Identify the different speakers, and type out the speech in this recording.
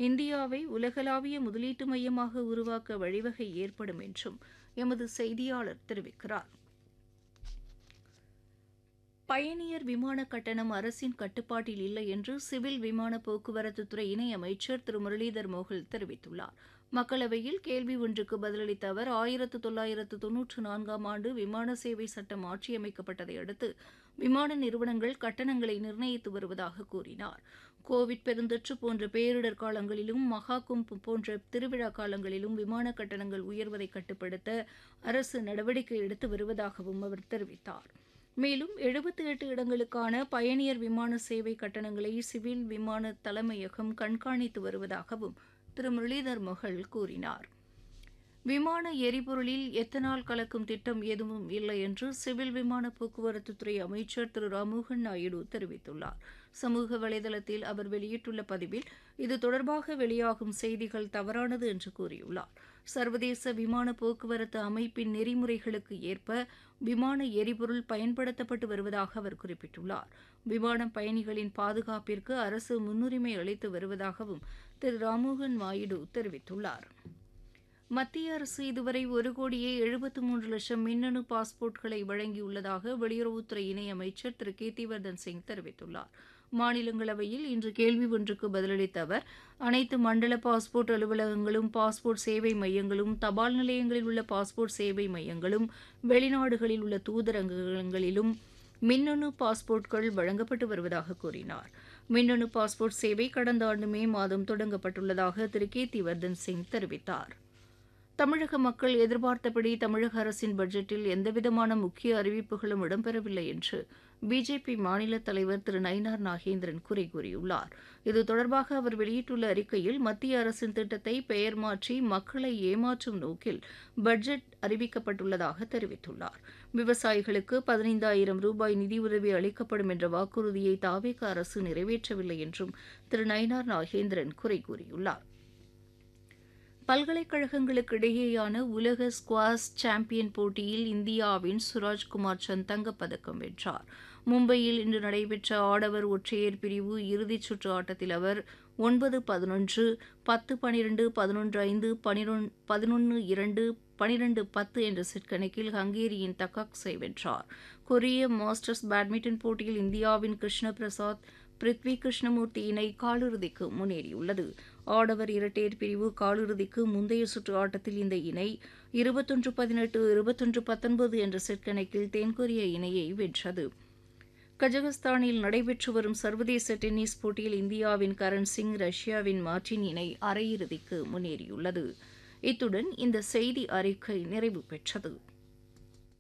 Speaker 1: இந்தியாவை உலகளாவிய முதலீட்டு மையமாக உருவாக்க வழிவகை ஏற்படும் என்றும் எமது செய்தியாளர் தெரிவிக்கிறார் பயணியர் விமான கட்டணம் அரசின் கட்டுப்பாட்டில் இல்லை என்று சிவில் விமான போக்குவரத்துத்துறை இணையமைச்சர் திரு முரளிதர் மோகல் தெரிவித்துள்ளார் மக்களவையில் கேள்வி ஒன்றுக்கு பதிலளித்த அவர் ஆயிரத்து தொள்ளாயிரத்து தொன்னூற்று நான்காம் ஆண்டு விமான சேவை சட்டம் மாற்றியமைக்கப்பட்டதை அடுத்து விமான நிறுவனங்கள் கட்டணங்களை நிர்ணயித்து வருவதாக கூறினார் கோவிட் பெருந்தொற்று போன்ற பேரிடர் காலங்களிலும் மகா கும்ப் போன்ற திருவிழா காலங்களிலும் விமான கட்டணங்கள் உயர்வதை கட்டுப்படுத்த அரசு நடவடிக்கை எடுத்து வருவதாகவும் அவர் தெரிவித்தார் மேலும் எழுபத்தி எட்டு இடங்களுக்கான பயணியர் விமான சேவை கட்டணங்களை சிவில் விமான தலைமையகம் கண்காணித்து வருவதாகவும் திரு முரளிதர் மொஹல் கூறினார் விமான எரிபொருளில் எத்தனால் கலக்கும் திட்டம் எதுவும் இல்லை என்று சிவில் விமான போக்குவரத்துத்துறை அமைச்சர் திரு ராமோகன் நாயுடு தெரிவித்துள்ளார் சமூக வலைதளத்தில் அவர் வெளியிட்டுள்ள பதிவில் இது தொடர்பாக வெளியாகும் செய்திகள் தவறானது என்று கூறியுள்ளார் சர்வதேச விமான போக்குவரத்து அமைப்பின் நெறிமுறைகளுக்கு ஏற்ப விமான எரிபொருள் பயன்படுத்தப்பட்டு வருவதாக அவர் குறிப்பிட்டுள்ளார் விமான பயணிகளின் பாதுகாப்பிற்கு அரசு முன்னுரிமை அளித்து வருவதாகவும் திரு ராமோகன் நாயுடு தெரிவித்துள்ளார் மத்திய அரசு இதுவரை ஒரு கோடியே எழுபத்து மூன்று லட்சம் மின்னணு பாஸ்போர்ட்களை வழங்கியுள்ளதாக வெளியுறவுத்துறை இணையமைச்சர் திரு கீர்த்திவர்தன் சிங் தெரிவித்துள்ளார் மாநிலங்களவையில் இன்று கேள்வி ஒன்றுக்கு பதிலளித்த அவர் அனைத்து மண்டல பாஸ்போர்ட் அலுவலகங்களும் பாஸ்போர்ட் சேவை மையங்களும் தபால் நிலையங்களில் உள்ள பாஸ்போர்ட் சேவை மையங்களும் வெளிநாடுகளில் உள்ள தூதரகங்களிலும் மின்னணு பாஸ்போர்ட்கள் வழங்கப்பட்டு வருவதாக கூறினார் மின்னணு பாஸ்போர்ட் சேவை கடந்த ஆண்டு மே மாதம் தொடங்கப்பட்டுள்ளதாக திரு கீர்த்திவர்தன் சிங் தெரிவித்தார் தமிழக மக்கள் எதிர்பார்த்தபடி தமிழக அரசின் பட்ஜெட்டில் எந்தவிதமான முக்கிய அறிவிப்புகளும் இடம்பெறவில்லை என்று பிஜேபி மாநில தலைவர் திரு நயினார் நாகேந்திரன் குறை கூறியுள்ளார் இது தொடர்பாக அவர் வெளியிட்டுள்ள அறிக்கையில் மத்திய அரசின் திட்டத்தை பெயர் மாற்றி மக்களை ஏமாற்றும் நோக்கில் பட்ஜெட் அறிவிக்கப்பட்டுள்ளதாக தெரிவித்துள்ளார் விவசாயிகளுக்கு பதினைந்தாயிரம் ரூபாய் நிதியுதவி அளிக்கப்படும் என்ற வாக்குறுதியை தாவேக அரசு நிறைவேற்றவில்லை என்றும் திரு நயினார் நாகேந்திரன் குறை கூறியுள்ளார் பல்கலைக்கழகங்களுக்கு இடையேயான உலக ஸ்குவாஷ் சாம்பியன் போட்டியில் இந்தியாவின் சுராஜ்குமார் சந்த் தங்கப்பதக்கம் வென்றார் மும்பையில் இன்று நடைபெற்ற ஆடவர் ஒற்றையர் பிரிவு இறுதிச் சுற்று ஆட்டத்தில் அவர் ஒன்பது பதினொன்று பத்து பனிரெண்டு பதினொன்று ஐந்து பனிரொன் பதினொன்று இரண்டு பனிரெண்டு பத்து என்ற செட் கணக்கில் ஹங்கேரியின் தக்காக்ஸை வென்றார் கொரிய மாஸ்டர்ஸ் பேட்மிண்டன் போட்டியில் இந்தியாவின் கிருஷ்ண பிரசாத் பிருத்வி கிருஷ்ணமூர்த்தி இணை காலிறுதிக்கு முன்னேறியுள்ளது ஆடவர் இரட்டையர் பிரிவு காலிறுதிக்கு முந்தைய சுற்று ஆட்டத்தில் இந்த இணை இருபத்தொன்று பதினெட்டு இருபத்தொன்று பத்தொன்பது என்ற செட் கணக்கில் தென்கொரிய இணையை வென்றது கஜகஸ்தானில் நடைபெற்று வரும் சர்வதேச டென்னிஸ் போட்டியில் இந்தியாவின் கரண் சிங் ரஷ்யாவின் மார்டின் இணை அரையிறுதிக்கு முன்னேறியுள்ளது இத்துடன் இந்த செய்தி அறிக்கை நிறைவு பெற்றது